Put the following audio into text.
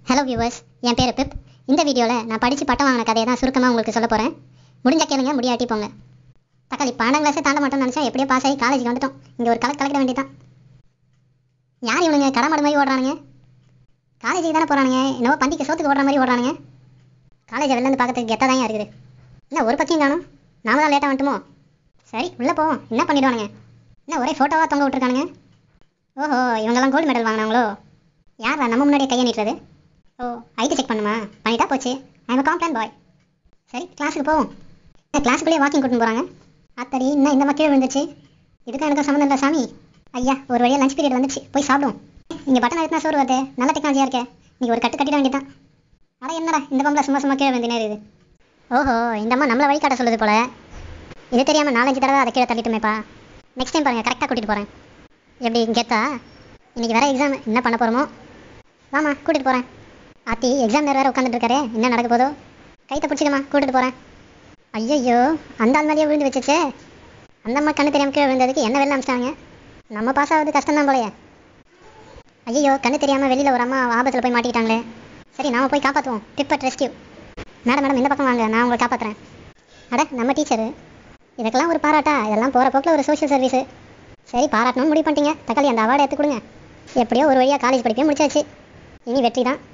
hello viewers என் பேர் பிப் இந்த வீடியோவில் நான் படித்து பட்டம் வாங்கின கதையை தான் சுருக்கமாக உங்களுக்கு சொல்ல போகிறேன் முடிஞ்ச கேளுங்க முடியாட்டி போங்க தக்காளி பன்னெண்டாம் கிளாஸே தாண்ட மாட்டோம்னு நினச்சா எப்படியோ பாஸ் ஆகி காலேஜுக்கு வந்துட்டோம் இங்கே ஒரு கலக்கு கலக்கிட வேண்டியதான் யார் இவனுங்க கடமாடு மாதிரி ஓடுறானுங்க காலேஜுக்கு தானே போகிறானுங்க என்னவோ பந்திக்கு சோத்துக்கு ஓடுற மாதிரி ஓடுறானுங்க காலேஜை வெளில இருந்து பார்க்கறதுக்கு கெத்தாக தான் இருக்குது என்ன ஒரு பத்தியும் காணும் நாம தான் லேட்டாக வந்துட்டுமோ சரி உள்ளே போவோம் என்ன பண்ணிடுவானுங்க என்ன ஒரே ஃபோட்டோவாக தொங்க விட்ருக்கானுங்க ஓஹோ இவங்கெல்லாம் கோல்டு மெடல் வாங்கினாங்களோ யாரா நம்ம முன்னாடியே கையை நீட்டுறது ஓ ஐடி செக் பண்ணுமா பண்ணிட்டா போச்சு ஐ எம் காம்ப்ளான் பாய் சரி கிளாஸுக்கு போவோம் என்ன கிளாஸுக்குள்ளேயே வாக்கிங் கூட்டின்னு போகிறாங்க அத்தடி இன்னும் இந்த மக்கள் விழுந்துச்சு இதுக்கும் எனக்கும் சம்மந்தம் இல்லை சாமி ஐயா ஒரு வழியாக லஞ்ச் பீரியட் வந்துச்சு போய் சாப்பிடுவோம் இங்கே பட்டன் எடுத்துனா சோறு வருது நல்ல டெக்னாலஜியாக இருக்கே நீங்கள் ஒரு கட்டு கட்டிட வேண்டியதான் அட என்னடா இந்த பொம்பளை சும்மா சும்மா கீழே வந்து இருக்குது ஓஹோ இந்த அம்மா நம்மளை வழிகாட்ட சொல்லுது போல இது தெரியாமல் நாலஞ்சு தடவை அதை கீழே தள்ளிட்டுமேப்பா நெக்ஸ்ட் டைம் பாருங்கள் கரெக்டாக கூட்டிகிட்டு போகிறேன் எப்படி கெத்தா இன்னைக்கு வேற எக்ஸாம் என்ன பண்ண போகிறோமோ வாமா கூட்டிகிட்டு போகிறேன் ஆத்தி எக்ஸாம் நேரம் வேறு உட்காந்துட்டு இருக்காரு என்ன நடக்க போதோ கைத்தை பிடிச்சிக்கமா கூட்டிட்டு போகிறேன் ஐயையோ அந்த ஆள் மேலேயே விழுந்து வச்சுச்சே அந்த அம்மா கண்ணு தெரியாம கீழே விழுந்ததுக்கு என்ன வெளில அமிச்சிட்டாங்க நம்ம பாஸ் ஆகுது கஷ்டம் தான் போலயே ஐயோ கண்ணு தெரியாமல் வெளியில் ஒரு அம்மா ஆபத்தில் போய் மாட்டிக்கிட்டாங்களே சரி நாம போய் காப்பாற்றுவோம் டிப்பட் ரெஸ்கியூ மேடம் மேடம் இந்த பக்கம் வாங்க நான் உங்களை காப்பாற்றுறேன் அட நம்ம டீச்சரு இதுக்கெல்லாம் ஒரு பாராட்டா இதெல்லாம் போகிற போக்கில் ஒரு சோஷியல் சர்வீஸு சரி பாராட்டணும்னு முடிவு பண்ணிட்டீங்க தக்காளி அந்த அவார்டை எடுத்து கொடுங்க எப்படியோ ஒரு வழியாக காலேஜ் படிப்பே முடிச்சாச்சு இனி வெற்றி தான்